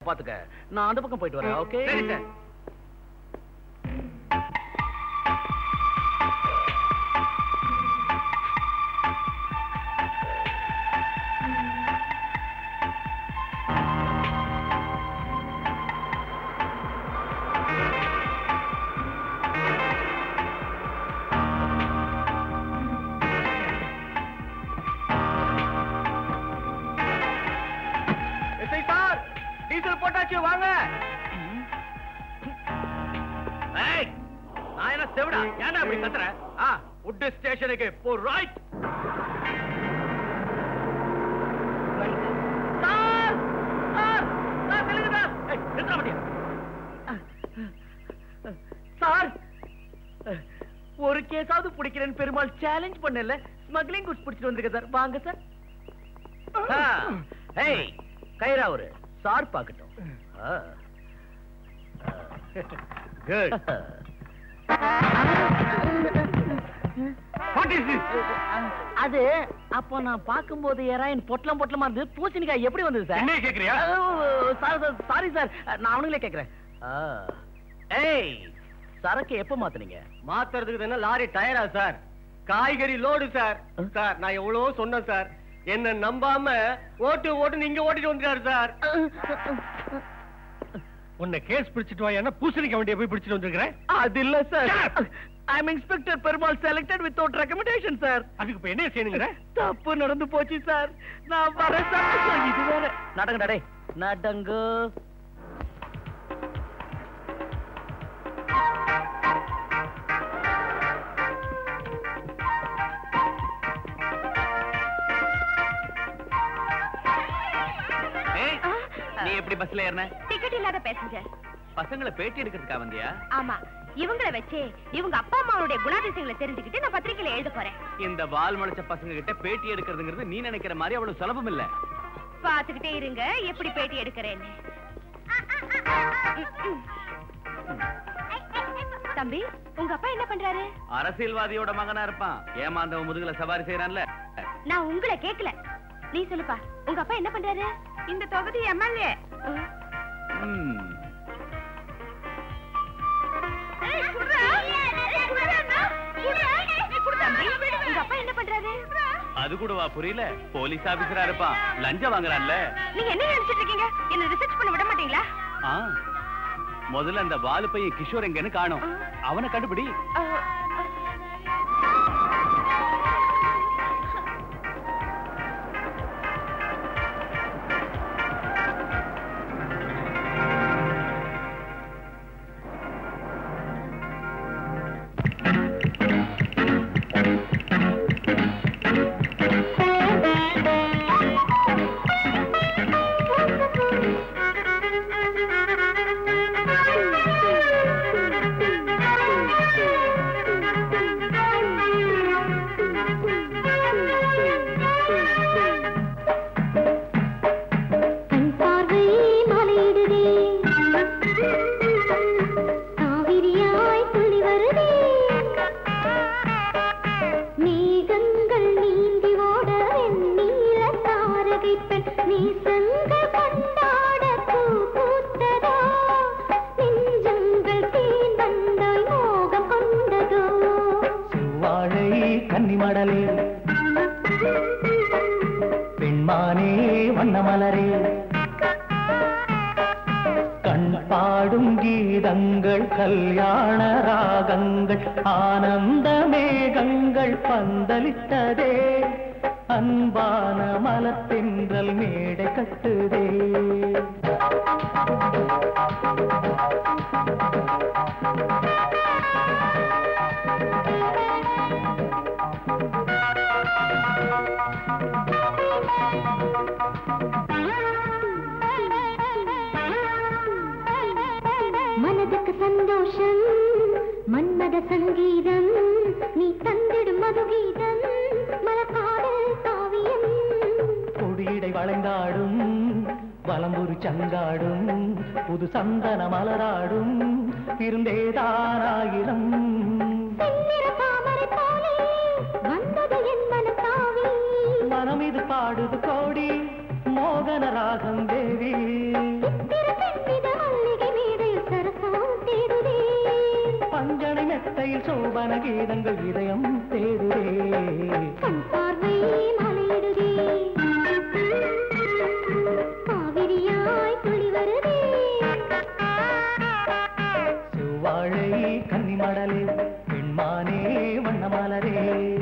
பாத்துக்க நான் அந்த பக்கம் போயிட்டு வரேன் ஓகே சரி சார் எஸ்ஐ சார் டீசல் போட்டாச்சு வாங்க ஏய் நான் என்ன செவிடா ஏன்டா அப்படி கத்துற ஆ உட் ஸ்டேஷனுக்கு போ ரைட் சார் சார் சார் நில்லுங்க சார் ஏய் நிறுத்த மாட்டியா சார் ஒரு கேஸாவது பிடிக்கிறேன்னு பெருமாள் சேலஞ்ச் பண்ணல ஸ்மக்லிங் குட்ஸ் பிடிச்சிட்டு வந்திருக்க சார் வாங்க சார் ஏய் கயிறா ஒரு சார் பாக்கட்டும் குட் வாட் இஸ் திஸ் அது அப்போ நான் பார்க்கும்போது ஏறாயின் பொட்டலம் பொட்டலமா இருந்து பூசணிக்காய் எப்படி வந்தது சார் என்ன கேக்குறியா சார் சார் சாரி சார் நான் அவனுங்களே கேக்குறேன் ஆ. ஏய் சரக்கு எப்ப மாத்துனீங்க மாத்துறதுக்கு என்ன லாரி டயரா சார் காய்கறி லோடு சார் சார் நான் எவ்வளவோ சொன்னேன் சார் என்ன நம்பாம ஓட்டு ஓட்டு நீங்க ஓட்டிட்டு வந்துட்டாரு சார் உன்னை கேஸ் பிடிச்சிட்டு வாயா பூசணிக்க வண்டியை போய் பிடிச்சிட்டு வந்திருக்கிறேன் அது இல்ல sir Shut up. I am inspector Perumal selected without recommendation sir அதுக்கு இப்ப என்ன செய்யணுங்கிற தப்பு நடந்து போச்சு சார் நான் வர சார் இது வேற நடங்க நடே நடங்கு ஏய், நீ எப்படி பஸ்ல ஏறின டிக்கெட் இல்லாத பேசஞ்சர் பசங்களை பேட்டி எடுக்கிறதுக்கா வந்தியா ஆமா இவங்கள வச்சு இவங்க அப்பா அம்மாவுடைய குணாதிசயங்களை தெரிஞ்சுக்கிட்டு நான் பத்திரிக்கையில எழுத போறேன் இந்த வால் முளைச்ச பசங்க கிட்ட பேட்டி எடுக்கிறதுங்கிறது நீ நினைக்கிற மாதிரி அவ்வளவு சுலபம் இல்ல பாத்துக்கிட்டே இருங்க எப்படி பேட்டி எடுக்கிறேன்னு தம்பி உங்க அப்பா என்ன பண்றாரு அரசியல்வாதியோட மகனா இருப்பான் ஏமாந்தவன் முதுகுல சவாரி செய்யறான்ல நான் உங்களை கேக்கல நீ சொல்லுப்பா உங்க அப்பா என்ன பண்றாரு இந்த தொகுதி எம்எல்ஏ ம். உங்க அப்பா என்ன பண்றாரு அது கூடவா புரியல போலீஸ் ஆபீசரா இருப்பான் லஞ்சம் வாங்குறான்ல நீங்க என்ன நினைச்சிட்டு இருக்கீங்க என்ன ரிசர்ச் பண்ண விட மாட்டீங்களா ஆ. முதல்ல அந்த வாலு பையன் கிஷோர் எங்கன்னு காணும் அவனை கண்டுபிடி கண் பார்வை மலையிடுதே காவிரியாய் துள்ளி வருதே மேகங்கள் நீந்தி ஓட வெண்ணீல தாரகை பெண் நீசங்கள் கொண்டாட பூ பூத்ததோ நெஞ்சங்கள் தேன் வந்தாய் மோகம் கொண்டதோ செவ்வாழை கன்னிமடலே பெண்மானே வண்ணமலரே கண் பாடும் கீதங்கள் கல்யாண ராகங்கள் ஆனந்த மேகங்கள் பந்தலிட்டதே அன்பான மலத்தென்றல் மேடை கட்டுதே மனதுக்கு சந்தோஷம் மன்மத சங்கீதம் நீ தந்திடும் மதுகீதம் மலக்காடல் காவியம் கொடியடை வளைந்தாடும் வலம்புரி சங்காடும் புது சந்தன மலராடும் இருந்தேதாராயிரம் செந்நிற தாமரை போலே வந்தது என் மனத்தாவி மனம் இது பாடுது கோடி மோகன ராகம் தேவி சித்திர உங்கள் இதயம் தேடுதே கண் பார்வை மலையிடுதே காவிரியாய் துளி வருதே செவ்வாழை கன்னிமடலே பெண்மானே வண்ணமலரே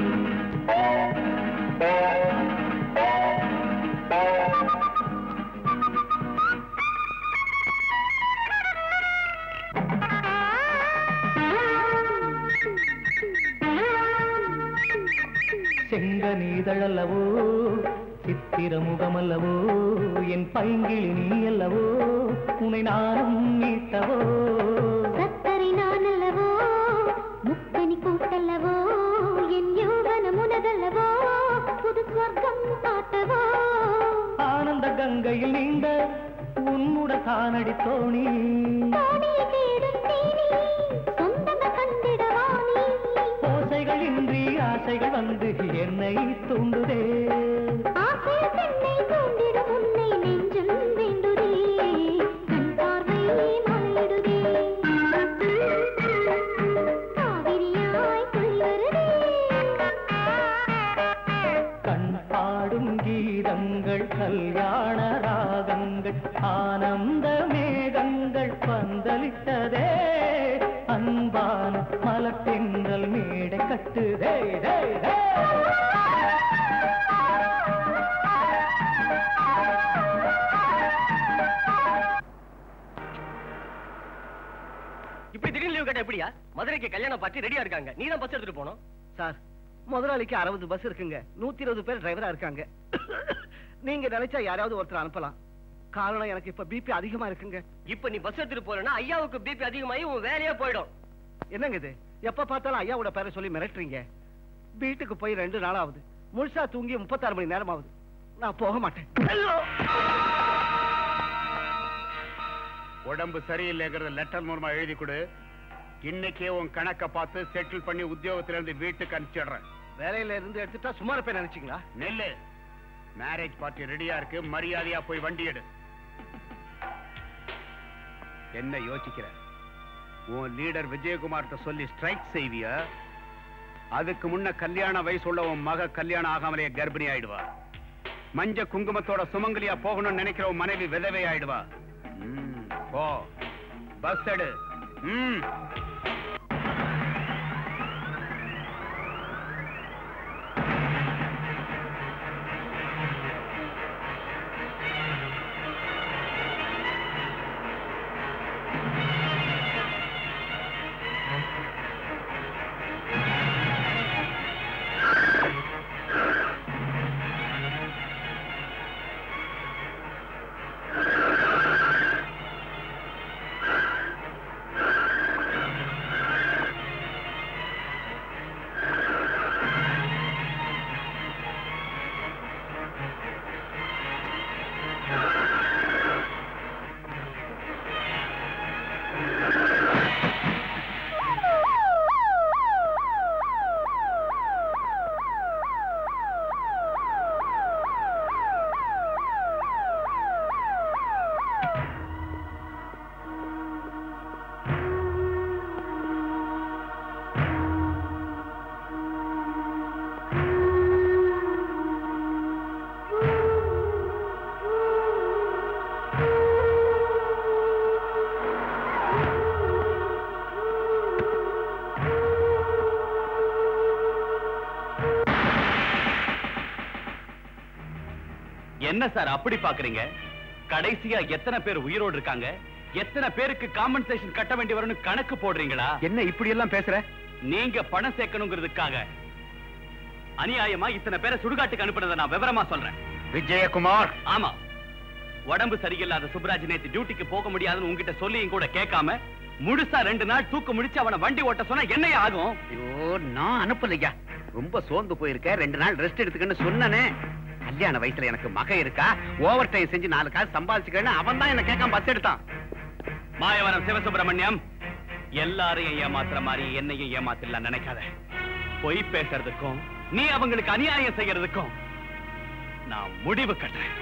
செங்க நீதழல்லவோ சித்திர முகமல்லவோ என் பைங்கிளி நீ அல்லவோ உன்னை நானும் மீட்டவோ சத்தரை நான் அல்லவோ முக்கனி கூட்டல்லவோ என் யௌவனம் உனதல்லவோ புது ஸ்வர்க்கம் காட்டவோ ஆனந்த கங்கையில் நீந்த உன்னுட தானடி தோணி தானிய தேடும் தேனி சொந்தம கண்டிடவானி ஓசைகள் இன்றி ஆசைகள் வந்து என்னை தூண்டுதே ஆசை பெண்ணை தூண்டிடும் உன்னை நெஞ்சம் வேண்டுதே கண் பார்வை மலையிடுதே காவிரியாய் துளி வருதே கண் பாடும் கீதங்கள் கல்யாண ராகங்கள் ஆனந்த மேகங்கள் பந்தலிட்டதே அன்பான மலத்தென்றல் மேடை கட்டுதே டே, டே. இப்படி திடீர்னு லீவ் கேட்டா எப்படியா மதுரைக்கு கல்யாணம் பார்ட்டி ரெடியா இருக்காங்க நீ தான் பஸ் எடுத்துட்டு போனோம் சார் முதலாளிக்கு அறுபது பஸ் இருக்குங்க நூத்தி இருபது பேர் டிரைவரா இருக்காங்க நீங்க நினைச்சா யாராவது ஒருத்தர் அனுப்பலாம் காரணம் எனக்கு இப்ப பிபி அதிகமா இருக்குங்க இப்ப நீ பஸ் எடுத்துட்டு போறேன்னா ஐயாவுக்கு பிபி அதிகமாகி உன் வேலையே போயிடும் என்னங்க இது எப்ப பார்த்தாலும் ஐயாவோட பேரை சொல்லி மிரட்டுறீங்க வீட்டுக்கு போய் ரெண்டு நாள் ஆகுது முழுசா தூங்கி முப்பத்தாறு மணி நேரம் ஆகுது நான் போக மாட்டேன் உடம்பு சரியில்லைங்கிறத லெட்டர் மூலமா எழுதி கொடு இன்னைக்கே உன் கணக்க பார்த்து செட்டில் பண்ணி உத்தியோகத்துல இருந்து வீட்டுக்கு அனுப்பிச்சிடுறேன் வேலையில இருந்து எடுத்துட்டா சும்மா இருப்பேன் நினைச்சீங்களா நெல்லு மேரேஜ் பார்ட்டி ரெடியா இருக்கு மரியாதையா போய் வண்டி எடு என்ன யோசிக்கிற உன் லீடர் விஜயகுமார்கிட்ட சொல்லி ஸ்ட்ரைக் செய்வியா அதுக்கு முன்ன கல்யாண வயசுள்ள உன் மக கல்யாணம் ஆகாமலே கர்ப்பிணி ஆயிடுவா மஞ்ச குங்குமத்தோட சுமங்கலியா போகணும்னு நினைக்கிற உன் மனைவி விதவை ஆயிடுவா ம், போ பஸ் எடு ம் என்ன சார் அப்படி பாக்குறீங்க கடைசியா எத்தனை பேர் உயிரோடு இருக்காங்க எத்தனை பேருக்கு காம்பன்சேஷன் கட்ட வேண்டி வரும்னு கணக்கு போடுறீங்களா என்ன இப்படி எல்லாம் பேசுற நீங்க பணம் சேர்க்கணுங்கிறதுக்காக அநியாயமா இத்தனை பேரை சுடுகாட்டுக்கு அனுப்புனதை நான் விவரமா சொல்றேன் விஜயகுமார் ஆமா உடம்பு சரியில்லாத சுப்ராஜ் நேத்து டியூட்டிக்கு போக முடியாதுன்னு உங்ககிட்ட சொல்லியும் கூட கேட்காம முழுசா ரெண்டு நாள் தூக்க முடிச்சு அவனை வண்டி ஓட்ட சொன்னா என்னைய ஆகும் ஐயோ நான் அனுப்பலையா ரொம்ப சோர்ந்து போயிருக்க ரெண்டு நாள் ரெஸ்ட் எடுத்துக்கன்னு சொன்னனே கல்யாண வயசுல எனக்கு மக இருக்கா ஓவர் டைம் செஞ்சு நாலு காசு சம்பாதிச்சுக்கன்னு அவன் தான் என்ன கேட்காம பஸ் எடுத்தான் மாயவரம் சிவசுப்பிரமணியம் எல்லாரையும் ஏமாத்துற மாதிரி என்னையும் ஏமாத்திடலாம் நினைக்காத பொய் பேசுறதுக்கும் நீ அவங்களுக்கு அநியாயம் செய்யறதுக்கும் நான் முடிவு கட்டுறேன்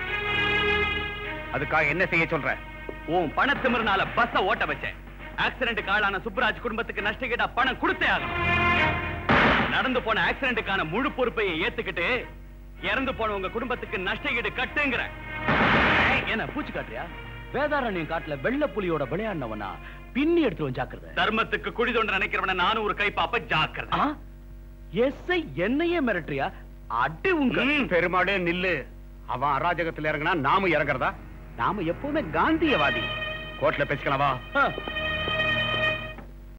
அதுக்காக என்ன செய்ய சொல்ற உன் பணத்திமிருனால பஸ்ஸ ஓட்ட வச்சேன் ஆக்சிடென்ட் ஆளான சுப்ராஜ் குடும்பத்துக்கு நஷ்டகீடா பணம் கொடுத்தே ஆகணும் நடந்து போன ஆக்சிடென்ட்டுக்கான முழு பொறுப்பையை ஏத்துக்கிட்டு இறந்து போன உங்க குடும்பத்துக்கு நஷ்ட ஈடு கட்டுங்கிற என்ன பூச்சி காட்டுறியா வேதாரண்யம் காட்டுல வெள்ள புலியோட விளையாடினவனா பின்னி எடுத்து ஜாக்கிரதை தர்மத்துக்கு குழி தோண்ட நினைக்கிறவன நானும் ஒரு கைப்பாப்ப ஜாக்கிரதை எஸ்ஐ என்னையே மிரட்டுறியா அடி உங்க பெருமாடே நில்லு அவன் அராஜகத்துல இறங்கினா நாம இறங்குறதா நாம எப்பவுமே காந்தியவாதி கோர்ட்ல பேசிக்கலாம் வா ஆ,